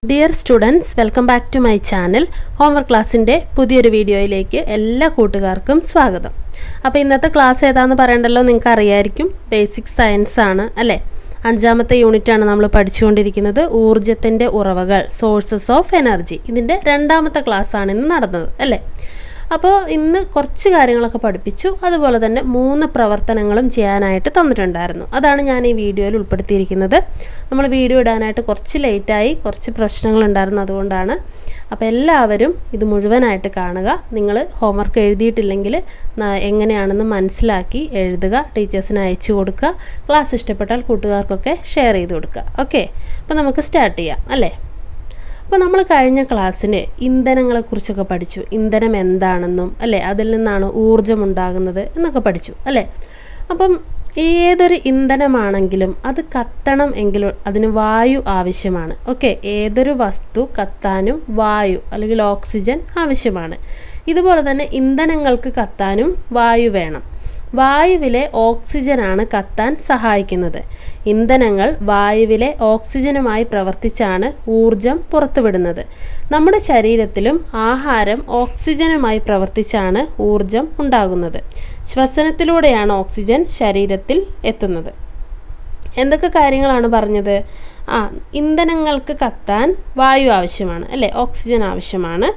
Dear students welcome back to my channel homework ക്ലാസ്സിൻ്റെ പുതിയൊരു വീഡിയോയിലേക്ക് എല്ലാ കൂട്ടുകാർക്കും സ്വാഗതം അപ്പോൾ ഇന്നത്തെ ക്ലാസ് ഏതാണെന്ന് പറയണ്ടല്ലോ നിങ്ങൾക്ക് അറിയായിരിക്കും ബേസിക് സയൻസ് ആണ് അല്ലേ അഞ്ചാമത്തെ യൂണിറ്റാണ് നമ്മൾ പഠിച്ചുകൊണ്ടിരിക്കുന്നത് ഊർജത്തിൻ്റെ ഉറവകൾ സോഴ്സസ് ഓഫ് എനർജി ഇതിൻ്റെ രണ്ടാമത്തെ ക്ലാസ്സാണ് ഇന്ന് നടന്നത് അല്ലേ അപ്പോൾ ഇന്ന് കുറച്ച് കാര്യങ്ങളൊക്കെ പഠിപ്പിച്ചു അതുപോലെ തന്നെ മൂന്ന് പ്രവർത്തനങ്ങളും ചെയ്യാനായിട്ട് തന്നിട്ടുണ്ടായിരുന്നു അതാണ് ഞാൻ ഈ വീഡിയോയിൽ ഉൾപ്പെടുത്തിയിരിക്കുന്നത് നമ്മൾ വീഡിയോ ഇടാനായിട്ട് കുറച്ച് ലേറ്റായി കുറച്ച് പ്രശ്നങ്ങളുണ്ടായിരുന്നു അതുകൊണ്ടാണ് അപ്പോൾ എല്ലാവരും ഇത് മുഴുവനായിട്ട് കാണുക നിങ്ങൾ ഹോംവർക്ക് എഴുതിയിട്ടില്ലെങ്കിൽ ന- എങ്ങനെയാണെന്ന് മനസ്സിലാക്കി എഴുതുക ടീച്ചേഴ്സിന് അയച്ചു കൊടുക്കുക ക്ലാസ് ഇഷ്ടപ്പെട്ടാൽ കൂട്ടുകാർക്കൊക്കെ ഷെയർ ചെയ്ത് കൊടുക്കുക ഓക്കെ അപ്പോൾ നമുക്ക് സ്റ്റാർട്ട് ചെയ്യാം അല്ലേ അപ്പോൾ നമ്മൾ കഴിഞ്ഞ ക്ലാസ്സിന് ഇന്ധനങ്ങളെക്കുറിച്ചൊക്കെ പഠിച്ചു ഇന്ധനം എന്താണെന്നും അല്ലേ അതിൽ നിന്നാണ് ഊർജം ഉണ്ടാകുന്നത് എന്നൊക്കെ പഠിച്ചു അല്ലേ അപ്പം ഏതൊരു ഇന്ധനമാണെങ്കിലും അത് കത്തണം എങ്കിലും അതിന് വായു ആവശ്യമാണ് ഓക്കെ ഏതൊരു വസ്തു കത്താനും വായു അല്ലെങ്കിൽ ഓക്സിജൻ ആവശ്യമാണ് ഇതുപോലെ തന്നെ ഇന്ധനങ്ങൾക്ക് കത്താനും വായു വേണം വായുവിലെ ഓക്സിജനാണ് കത്താൻ സഹായിക്കുന്നത് ഇന്ധനങ്ങൾ വായുവിലെ ഓക്സിജനുമായി പ്രവർത്തിച്ചാണ് ഊർജം പുറത്തുവിടുന്നത് നമ്മുടെ ശരീരത്തിലും ആഹാരം ഓക്സിജനുമായി പ്രവർത്തിച്ചാണ് ഊർജം ഉണ്ടാകുന്നത് ശ്വസനത്തിലൂടെയാണ് ഓക്സിജൻ ശരീരത്തിൽ എത്തുന്നത് എന്തൊക്കെ കാര്യങ്ങളാണ് പറഞ്ഞത് ആ ഇന്ധനങ്ങൾക്ക് കത്താൻ വായു ആവശ്യമാണ് അല്ലേ ഓക്സിജൻ ആവശ്യമാണ്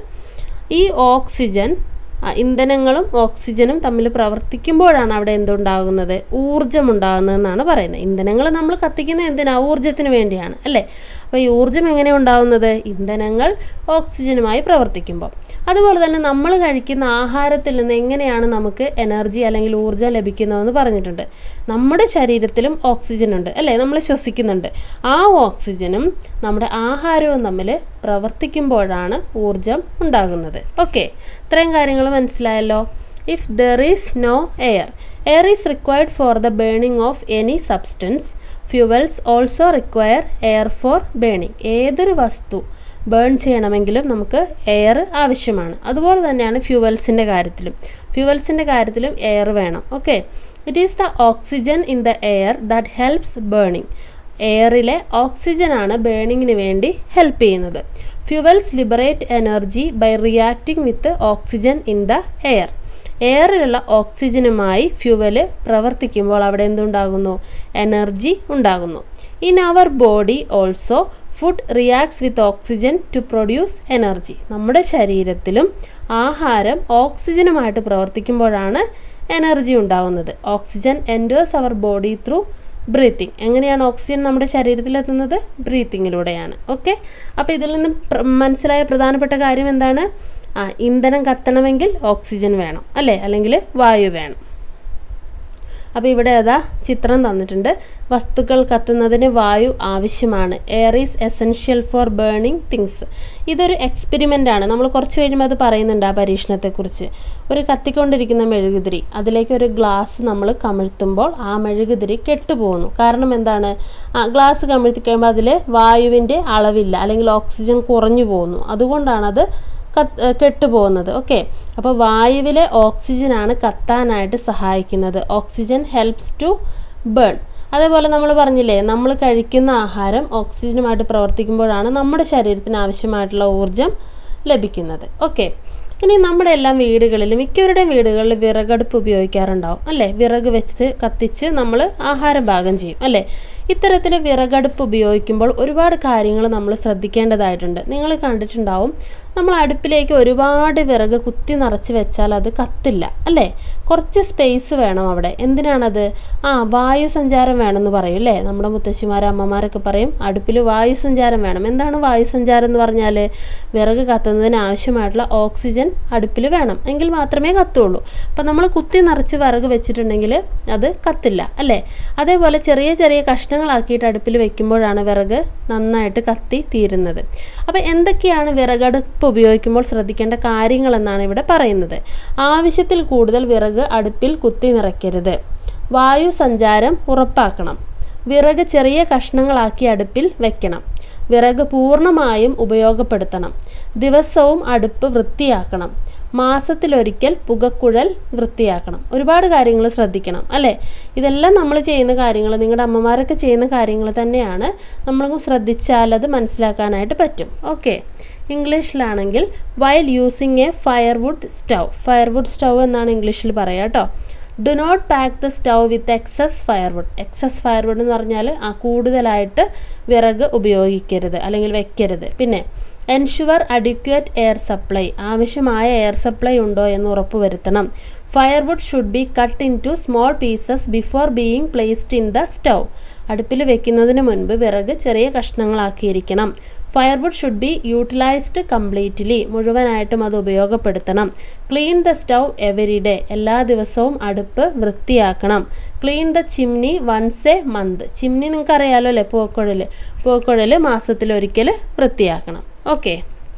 ഈ ഓക്സിജൻ ആ, ഇന്ധനങ്ങളും ഓക്സിജനും തമ്മിൽ പ്രവർത്തിക്കുമ്പോഴാണ് അവിടെ എന്തുണ്ടാകുന്നത് ഊർജം ഉണ്ടാകുന്നതെന്നാണ് പറയുന്നത് ഇന്ധനങ്ങൾ നമ്മൾ കത്തിക്കുന്നത് എന്തിനാ ഊർജത്തിന് വേണ്ടിയാണ് അല്ലേ അപ്പോൾ ഈ ഊർജം എങ്ങനെ ഉണ്ടാകുന്നത് ഇന്ധനങ്ങൾ ഓക്സിജനുമായി പ്രവർത്തിക്കുമ്പോൾ അതുപോലെ തന്നെ നമ്മൾ കഴിക്കുന്ന ആഹാരത്തിൽ നിന്ന് എങ്ങനെയാണ് നമുക്ക് എനർജി അല്ലെങ്കിൽ ഊർജ്ജം ലഭിക്കുന്നതെന്ന് പറഞ്ഞിട്ടുണ്ട് നമ്മുടെ ശരീരത്തിലും ഓക്സിജൻ ഉണ്ട് അല്ലേ നമ്മൾ ശ്വസിക്കുന്നുണ്ട് ആ ഓക്സിജനും നമ്മുടെ ആഹാരവും തമ്മിൽ പ്രവർത്തിക്കുമ്പോഴാണ് ഊർജം ഉണ്ടാകുന്നത് ഓക്കെ ഇത്രയും കാര്യങ്ങൾ മനസ്സിലായല്ലോ if there is no air air is required for the burning of any substance fuels also require air for burning ഏതൊരു വസ്തു ബേൺ ചെയ്യണമെങ്കിലും നമുക്ക് എയർ ആവശ്യമാണ് അതുപോലെ തന്നെയാണ് ഫ്യൂവൽസിൻ്റെ കാര്യത്തിലും ഫ്യൂവൽസിൻ്റെ കാര്യത്തിലും എയർ വേണം okay it is the oxygen in the air that helps burning എയറിലെ ഓക്സിജനാണ് ബേണിങ്ങിന് വേണ്ടി ഹെൽപ്പ് ചെയ്യുന്നത് fuels liberate energy by reacting with oxygen in the air എയറിലുള്ള ഓക്സിജനുമായി ഫ്യൂവല് പ്രവർത്തിക്കുമ്പോൾ അവിടെ എന്തുണ്ടാകുന്നു എനർജി ഉണ്ടാകുന്നു in our body also food reacts with oxygen to produce energy നമ്മുടെ ശരീരത്തിലും ആഹാരം ഓക്സിജനുമായിട്ട് പ്രവർത്തിക്കുമ്പോഴാണ് എനർജി ഉണ്ടാകുന്നത് oxygen enters our body through breathing എങ്ങനെയാണ് ഓക്സിജൻ നമ്മുടെ ശരീരത്തിലെത്തുന്നത് ബ്രീത്തിങ്ങിലൂടെയാണ് ഓക്കെ അപ്പോൾ ഇതിൽ നിന്ന് പ്ര- മനസ്സിലായ പ്രധാനപ്പെട്ട കാര്യം എന്താണ് ആ ഇന്ധനം കത്തണമെങ്കിൽ ഓക്സിജൻ വേണം അല്ലേ അല്ലെങ്കിൽ വായു വേണം അപ്പോൾ ഇവിടെ അതാ ചിത്രം തന്നിട്ടുണ്ട് വസ്തുക്കൾ കത്തുന്നതിന് വായു ആവശ്യമാണ് air is essential for burning things ഇതൊരു എക്സ്പെരിമെൻ്റ് ആണ് നമ്മൾ കുറച്ച് കഴിയുമ്പോൾ അത് പറയുന്നുണ്ട് ആ പരീക്ഷണത്തെക്കുറിച്ച് ഒരു കത്തിക്കൊണ്ടിരിക്കുന്ന മെഴുകുതിരി അതിലേക്ക് ഒരു ഗ്ലാസ് നമ്മൾ കമിഴ്ത്തുമ്പോൾ ആ മെഴുകുതിരി കെട്ടുപോകുന്നു കാരണം എന്താണ് ആ ഗ്ലാസ് കമിഴ്ത്തി കഴിയുമ്പോൾ അതിൽ വായുവിൻ്റെ അളവില്ല അല്ലെങ്കിൽ ഓക്സിജൻ കുറഞ്ഞു പോകുന്നു അതുകൊണ്ടാണത് കത്ത് കെട്ടുപോകുന്നത് ഓക്കെ അപ്പോൾ വായുവിലെ ഓക്സിജനാണ് കത്താനായിട്ട് സഹായിക്കുന്നത് ഓക്സിജൻ ഹെൽപ്സ് ടു ബേൺ അതേപോലെ നമ്മൾ പറഞ്ഞില്ലേ നമ്മൾ കഴിക്കുന്ന ആഹാരം ഓക്സിജനുമായിട്ട് പ്രവർത്തിക്കുമ്പോഴാണ് നമ്മുടെ ശരീരത്തിന് ആവശ്യമായിട്ടുള്ള ഊർജം ലഭിക്കുന്നത് ഓക്കെ ഇനി നമ്മുടെ എല്ലാം വീടുകളിൽ മിക്കവരുടെയും വീടുകളിൽ വിറകടുപ്പ് ഉപയോഗിക്കാറുണ്ടാവും അല്ലേ വിറക് വെച്ച് കത്തിച്ച് നമ്മൾ ആഹാരം പാകം ചെയ്യും അല്ലേ ഇത്തരത്തിൽ വിറകടുപ്പ് ഉപയോഗിക്കുമ്പോൾ ഒരുപാട് കാര്യങ്ങൾ നമ്മൾ ശ്രദ്ധിക്കേണ്ടതായിട്ടുണ്ട് നിങ്ങൾ കണ്ടിട്ടുണ്ടാവും നമ്മൾ അടുപ്പിലേക്ക് ഒരുപാട് വിറക് കുത്തി നിറച്ച് വെച്ചാൽ അത് കത്തില്ല അല്ലേ കുറച്ച് സ്പേസ് വേണം അവിടെ എന്തിനാണത് ആ വായു സഞ്ചാരം വേണമെന്ന് പറയും അല്ലേ നമ്മുടെ മുത്തശ്ശിമാരും അമ്മമാരൊക്കെ പറയും അടുപ്പിൽ വായു സഞ്ചാരം വേണം എന്താണ് വായു സഞ്ചാരം എന്ന് പറഞ്ഞാൽ വിറക് കത്തുന്നതിന് ആവശ്യമായിട്ടുള്ള ഓക്സിജൻ അടുപ്പിൽ വേണം എങ്കിൽ മാത്രമേ കത്തുള്ളൂ അപ്പം നമ്മൾ കുത്തി നിറച്ച് വിറക് വെച്ചിട്ടുണ്ടെങ്കിൽ അത് കത്തില്ല അല്ലേ അതേപോലെ ചെറിയ ചെറിയ കഷ്ണങ്ങളാക്കിയിട്ട് അടുപ്പിൽ വെക്കുമ്പോഴാണ് വിറക് നന്നായിട്ട് കത്തി തീരുന്നത് അപ്പോൾ എന്തൊക്കെയാണ് വിറകടുപ്പ് ഉപയോഗിക്കുമ്പോൾ ശ്രദ്ധിക്കേണ്ട കാര്യങ്ങളെന്നാണ് ഇവിടെ പറയുന്നത് ആവശ്യത്തിൽ കൂടുതൽ വിറക് അടുപ്പിൽ കുത്തി നിറയ്ക്കരുത് വായു സഞ്ചാരം ഉറപ്പാക്കണം വിറക് ചെറിയ കഷ്ണങ്ങളാക്കി അടുപ്പിൽ വെക്കണം വിറക് പൂർണ്ണമായും ഉപയോഗപ്പെടുത്തണം ദിവസവും അടുപ്പ് വൃത്തിയാക്കണം മാസത്തിലൊരിക്കൽ പുകക്കുഴൽ വൃത്തിയാക്കണം ഒരുപാട് കാര്യങ്ങൾ ശ്രദ്ധിക്കണം അല്ലേ ഇതെല്ലാം നമ്മൾ ചെയ്യുന്ന കാര്യങ്ങൾ നിങ്ങളുടെ അമ്മമാരൊക്കെ ചെയ്യുന്ന കാര്യങ്ങൾ തന്നെയാണ് നമ്മൾ ശ്രദ്ധിച്ചാൽ അത് മനസ്സിലാക്കാനായിട്ട് പറ്റും ഓക്കെ ഇംഗ്ലീഷിലാണെങ്കിൽ while using a firewood stove firewood stove എന്നാണ് ഇംഗ്ലീഷിൽ പറയുക കേട്ടോ do not pack the stove with excess firewood excess firewood എന്ന് പറഞ്ഞാൽ ആ കൂടുതലായിട്ട് വിറക് ഉപയോഗിക്കരുത് അല്ലെങ്കിൽ വെക്കരുത് പിന്നെ എൻഷുവർ അഡിക്വേറ്റ് എയർ സപ്ലൈ ആവശ്യമായ എയർ സപ്ലൈ ഉണ്ടോ എന്ന് ഉറപ്പുവരുത്തണം firewood should be cut into small pieces before being placed in the stove അടുപ്പിൽ വെക്കുന്നതിന് മുൻപ് വിറക് ചെറിയ കഷ്ണങ്ങളാക്കിയിരിക്കണം firewood should be utilised completely മുഴുവനായിട്ടും അത് ഉപയോഗപ്പെടുത്തണം clean the stove every day എല്ലാ ദിവസവും അടുപ്പ് വൃത്തിയാക്കണം clean the chimney once a month chimney നിങ്ങൾക്ക് അറിയാലോ അല്ലേ പൂക്കുഴൽ പൂക്കുഴൽ മാസത്തിലൊരിക്കൽ വൃത്തിയാക്കണം ഓക്കെ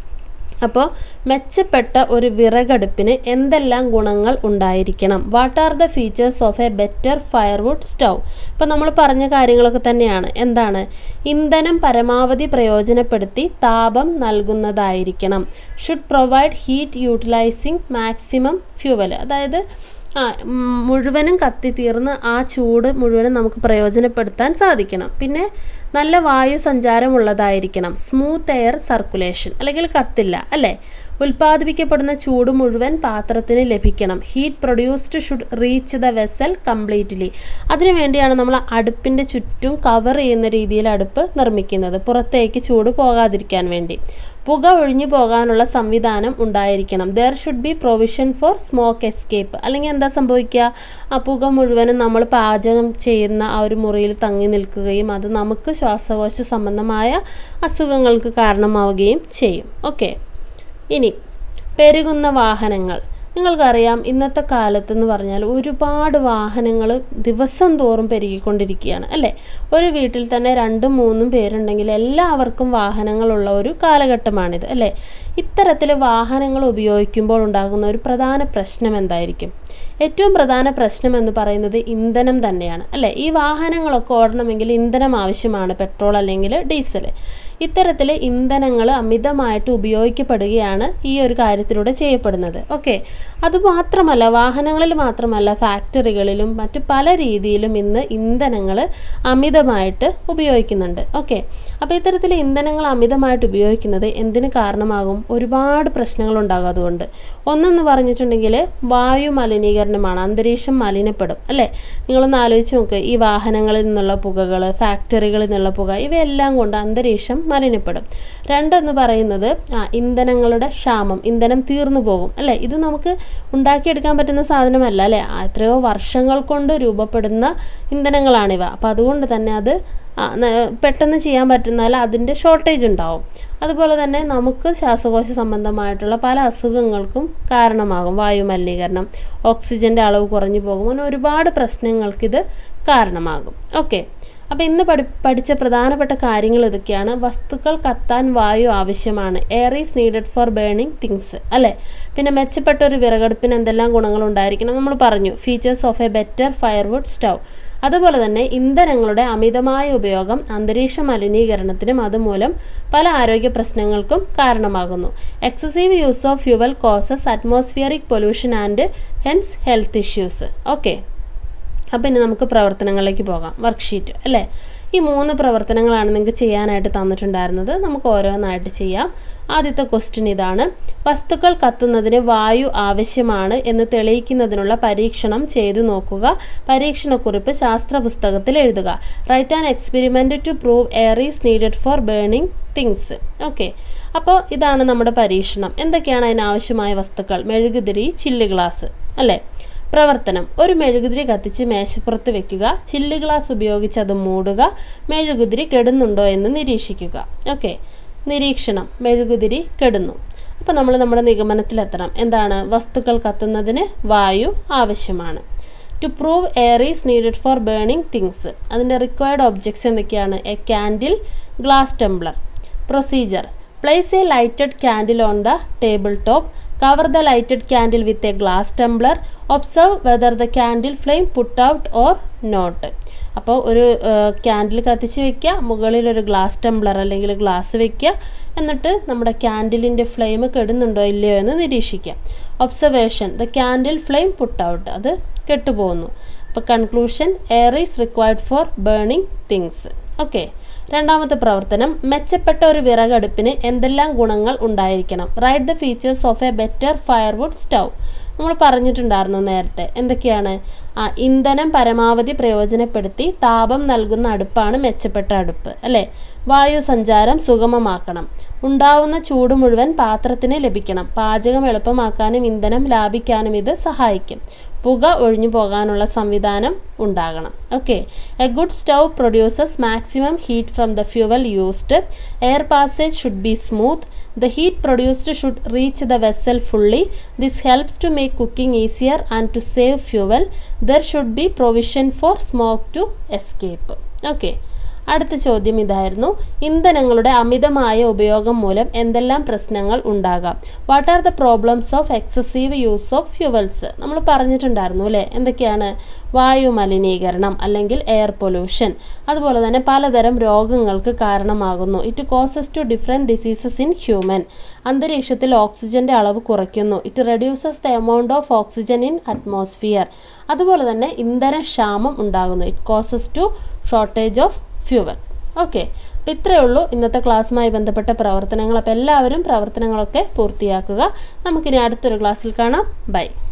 അപ്പോൾ മെച്ചപ്പെട്ട ഒരു വിറകടുപ്പിന് എന്തെല്ലാം ഗുണങ്ങൾ ഉണ്ടായിരിക്കണം what are the features of a better firewood stove ഇപ്പോൾ നമ്മൾ പറഞ്ഞ കാര്യങ്ങളൊക്കെ തന്നെയാണ് എന്താണ് ഇന്ധനം പരമാവധി പ്രയോജനപ്പെടുത്തി താപം നൽകുന്നതായിരിക്കണം should provide heat utilising maximum fuel അതായത് ആ മുഴുവനും കത്തിത്തീർന്ന് ആ ചൂട് മുഴുവനും നമുക്ക് പ്രയോജനപ്പെടുത്താൻ സാധിക്കണം പിന്നെ നല്ല വായു സഞ്ചാരമുള്ളതായിരിക്കണം സ്മൂത്ത് എയർ സർക്കുലേഷൻ അല്ലെങ്കിൽ കത്തില്ല അല്ലേ ഉൽപ്പാദിപ്പിക്കപ്പെടുന്ന ചൂട് മുഴുവൻ പാത്രത്തിന് ലഭിക്കണം heat produced should reach the vessel completely അതിനുവേണ്ടിയാണ് നമ്മൾ അടുപ്പിൻ്റെ ചുറ്റും കവർ ചെയ്യുന്ന രീതിയിൽ അടുപ്പ് നിർമ്മിക്കുന്നത് പുറത്തേക്ക് ചൂട് പോകാതിരിക്കാൻ വേണ്ടി പുക ഒഴിഞ്ഞു പോകാനുള്ള സംവിധാനം ഉണ്ടായിരിക്കണം there should be provision for smoke escape അല്ലെങ്കിൽ എന്താ സംഭവിക്കുക ആ പുക മുഴുവനും നമ്മൾ പാചകം ചെയ്യുന്ന ആ ഒരു മുറിയിൽ തങ്ങി നിൽക്കുകയും അത് നമുക്ക് ശ്വാസകോശ സംബന്ധമായ അസുഖങ്ങൾക്ക് കാരണമാവുകയും ചെയ്യും ഓക്കെ ഇനി പെരുകുന്ന വാഹനങ്ങൾ നിങ്ങൾക്കറിയാം ഇന്നത്തെ കാലത്തെന്ന് പറഞ്ഞാൽ ഒരുപാട് വാഹനങ്ങൾ ദിവസം തോറും പെരുകിക്കൊണ്ടിരിക്കുകയാണ് അല്ലേ ഒരു വീട്ടിൽ തന്നെ രണ്ടും മൂന്നും പേരുണ്ടെങ്കിൽ എല്ലാവർക്കും വാഹനങ്ങളുള്ള ഒരു കാലഘട്ടമാണിത് അല്ലേ ഇത്തരത്തിൽ വാഹനങ്ങൾ ഉപയോഗിക്കുമ്പോൾ ഉണ്ടാകുന്ന ഒരു പ്രധാന പ്രശ്നം എന്തായിരിക്കും ഏറ്റവും പ്രധാന പ്രശ്നം എന്ന് പറയുന്നത് ഇന്ധനം തന്നെയാണ് അല്ലേ ഈ വാഹനങ്ങളൊക്കെ ഓടണമെങ്കിൽ ഇന്ധനം ആവശ്യമാണ് പെട്രോൾ അല്ലെങ്കിൽ ഡീസൽ ഇത്തരത്തിൽ ഇന്ധനങ്ങൾ അമിതമായിട്ട് ഉപയോഗിക്കപ്പെടുകയാണ് ഈ ഒരു കാര്യത്തിലൂടെ ചെയ്യപ്പെടുന്നത് ഓക്കെ അതുമാത്രമല്ല വാഹനങ്ങളിൽ മാത്രമല്ല ഫാക്ടറികളിലും മറ്റു പല രീതിയിലും ഇന്ന് ഇന്ധനങ്ങൾ അമിതമായിട്ട് ഉപയോഗിക്കുന്നുണ്ട് ഓക്കെ അപ്പോൾ ഇത്തരത്തിൽ ഇന്ധനങ്ങൾ അമിതമായിട്ട് ഉപയോഗിക്കുന്നത് എന്തിന് കാരണമാകും ഒരുപാട് പ്രശ്നങ്ങൾ ഉണ്ടാകും അതുകൊണ്ട് ഒന്നെന്ന് പറഞ്ഞിട്ടുണ്ടെങ്കിൽ വായു മലിനീകരണമാണ് അന്തരീക്ഷം മലിനപ്പെടും അല്ലേ നിങ്ങളൊന്ന് ആലോചിച്ച് നോക്ക് ഈ വാഹനങ്ങളിൽ നിന്നുള്ള പുകകൾ ഫാക്ടറികളിൽ നിന്നുള്ള പുക ഇവയെല്ലാം കൊണ്ട് അന്തരീക്ഷം മലിനപ്പെടും രണ്ടെന്ന് പറയുന്നത് ആ ഇന്ധനങ്ങളുടെ ക്ഷാമം ഇന്ധനം തീർന്നു പോകും അല്ലേ ഇത് നമുക്ക് ഉണ്ടാക്കിയെടുക്കാൻ പറ്റുന്ന സാധനമല്ല അല്ലേ എത്രയോ വർഷങ്ങൾ കൊണ്ട് രൂപപ്പെടുന്ന ഇന്ധനങ്ങളാണിവ അപ്പോൾ അതുകൊണ്ട് തന്നെ അത് പെട്ടെന്ന് ചെയ്യാൻ പറ്റുന്നാൽ അതിൻ്റെ ഷോർട്ടേജ് ഉണ്ടാവും അതുപോലെ തന്നെ നമുക്ക് ശ്വാസകോശ സംബന്ധമായിട്ടുള്ള പല അസുഖങ്ങൾക്കും കാരണമാകും വായു മലിനീകരണം ഓക്സിജൻ്റെ അളവ് കുറഞ്ഞു പോകും അങ്ങനെ ഒരുപാട് പ്രശ്നങ്ങൾക്കിത് കാരണമാകും ഓക്കെ അപ്പോൾ ഇന്ന് പഠി പഠിച്ച പ്രധാനപ്പെട്ട കാര്യങ്ങൾ ഇതൊക്കെയാണ് വസ്തുക്കൾ കത്താൻ വായു ആവശ്യമാണ് air is needed for burning things അല്ലേ പിന്നെ മെച്ചപ്പെട്ട ഒരു വിറകടുപ്പിന് എന്തെല്ലാം ഗുണങ്ങൾ ഉണ്ടായിരിക്കണം നമ്മൾ പറഞ്ഞു features of a better firewood stove അതുപോലെ തന്നെ ഇന്ധനങ്ങളുടെ അമിതമായ ഉപയോഗം അന്തരീക്ഷ മലിനീകരണത്തിനും അതുമൂലം പല ആരോഗ്യ പ്രശ്നങ്ങൾക്കും കാരണമാകുന്നു excessive use of fuel causes atmospheric pollution and hence health issues okay അപ്പോൾ ഇനി നമുക്ക് പ്രവർത്തനങ്ങളിലേക്ക് പോകാം വർക്ക്ഷീറ്റ് അല്ലേ ഈ മൂന്ന് പ്രവർത്തനങ്ങളാണ് നിങ്ങൾക്ക് ചെയ്യാനായിട്ട് തന്നിട്ടുണ്ടായിരുന്നത് നമുക്ക് ഓരോന്നായിട്ട് ചെയ്യാം ആദ്യത്തെ ക്വസ്റ്റ്യൻ ഇതാണ് വസ്തുക്കൾ കത്തുന്നതിന് വായു ആവശ്യമാണ് എന്ന് തെളിയിക്കുന്നതിനുള്ള പരീക്ഷണം ചെയ്തു നോക്കുക പരീക്ഷണക്കുറിപ്പ് ശാസ്ത്ര പുസ്തകത്തിൽ എഴുതുക write an experiment to prove air is needed for burning things okay അപ്പോൾ ഇതാണ് നമ്മുടെ പരീക്ഷണം എന്തൊക്കെയാണ് അതിനാവശ്യമായ വസ്തുക്കൾ മെഴുകുതിരി ചില്ല് ഗ്ലാസ് അല്ലേ പ്രവർത്തനം ഒരു മെഴുകുതിരി കത്തിച്ച് മേശപ്പുറത്ത് വെക്കുക ചില്ല് ഗ്ലാസ് ഉപയോഗിച്ച് അത് മൂടുക മെഴുകുതിരി കെടുന്നുണ്ടോ എന്ന് നിരീക്ഷിക്കുക ഓക്കെ നിരീക്ഷണം മെഴുകുതിരി കെടുന്നു അപ്പോൾ നമ്മൾ നമ്മുടെ നിഗമനത്തിലെത്തണം എന്താണ് വസ്തുക്കൾ കത്തുന്നതിന് വായു ആവശ്യമാണ് to prove air is needed for burning things അതിൻ്റെ റിക്വയർഡ് ഒബ്ജക്ട്സ് എന്തൊക്കെയാണ് a candle glass tumbler procedure place a lighted candle on the table top cover the lighted candle with a glass tumbler observe whether the candle flame put out or not അപ്പോൾ ഒരു candle കത്തിച്ച് വെക്കുക മുകളിൽ ഒരു glass Tumblr അല്ലെങ്കിൽ glass വെക്കുക എന്നിട്ട് നമ്മുടെ ക്യാൻഡിലിൻ്റെ ഫ്ലെയിം കെടുന്നുണ്ടോ ഇല്ലയോ എന്ന് നിരീക്ഷിക്കുക observation the candle flame put out അത് കെട്ടുപോകുന്നു അപ്പോൾ conclusion air is required for burning things okay രണ്ടാമത്തെ പ്രവർത്തനം മെച്ചപ്പെട്ട ഒരു വിറകടുപ്പിന് എന്തെല്ലാം ഗുണങ്ങൾ ഉണ്ടായിരിക്കണം write the features of a better firewood stove നമ്മൾ പറഞ്ഞിട്ടുണ്ടായിരുന്നു നേരത്തെ എന്തൊക്കെയാണ് ആ ഇന്ധനം പരമാവധി പ്രയോജനപ്പെടുത്തി താപം നൽകുന്ന അടുപ്പാണ് മെച്ചപ്പെട്ട അടുപ്പ് അല്ലേ വായു സഞ്ചാരം സുഗമമാക്കണം ഉണ്ടാവുന്ന ചൂട് മുഴുവൻ പാത്രത്തിന് ലഭിക്കണം പാചകം എളുപ്പമാക്കാനും ഇന്ധനം ലാഭിക്കാനും ഇത് സഹായിക്കും പുക ഒഴിഞ്ഞു പോകാനുള്ള സംവിധാനം ഉണ്ടാകണം okay a good stove produces maximum heat from the fuel used air passage should be smooth The heat produced should reach the vessel fully. This helps to make cooking easier and to save fuel. There should be provision for smoke to escape. Okay. അടുത്ത ചോദ്യം ഇതായിരുന്നു ഇന്ധനങ്ങളുടെ അമിതമായ ഉപയോഗം മൂലം എന്തെല്ലാം പ്രശ്നങ്ങൾ ഉണ്ടാകാം what are the problems of excessive use of fuels നമ്മൾ പറഞ്ഞിട്ടുണ്ടായിരുന്നു അല്ലേ എന്തൊക്കെയാണ് വായു മലിനീകരണം അല്ലെങ്കിൽ എയർ പൊല്യൂഷൻ അതുപോലെ തന്നെ പലതരം രോഗങ്ങൾക്ക് കാരണമാകുന്നു it causes to different diseases in human അന്തരീക്ഷത്തിൽ ഓക്സിജന്റെ അളവ് കുറയ്ക്കുന്നു it reduces the amount of oxygen in atmosphere അതുപോലെ തന്നെ ഇന്ധനക്ഷാമം ഉണ്ടാകുന്നു it causes to shortage of fuel okay അപ്പം ഇത്രയേ ഉള്ളൂ ഇന്നത്തെ ക്ലാസ്സുമായി ബന്ധപ്പെട്ട പ്രവർത്തനങ്ങൾ അപ്പോൾ എല്ലാവരും പ്രവർത്തനങ്ങളൊക്കെ പൂർത്തിയാക്കുക നമുക്കിനി അടുത്തൊരു ക്ലാസ്സിൽ കാണാം ബൈ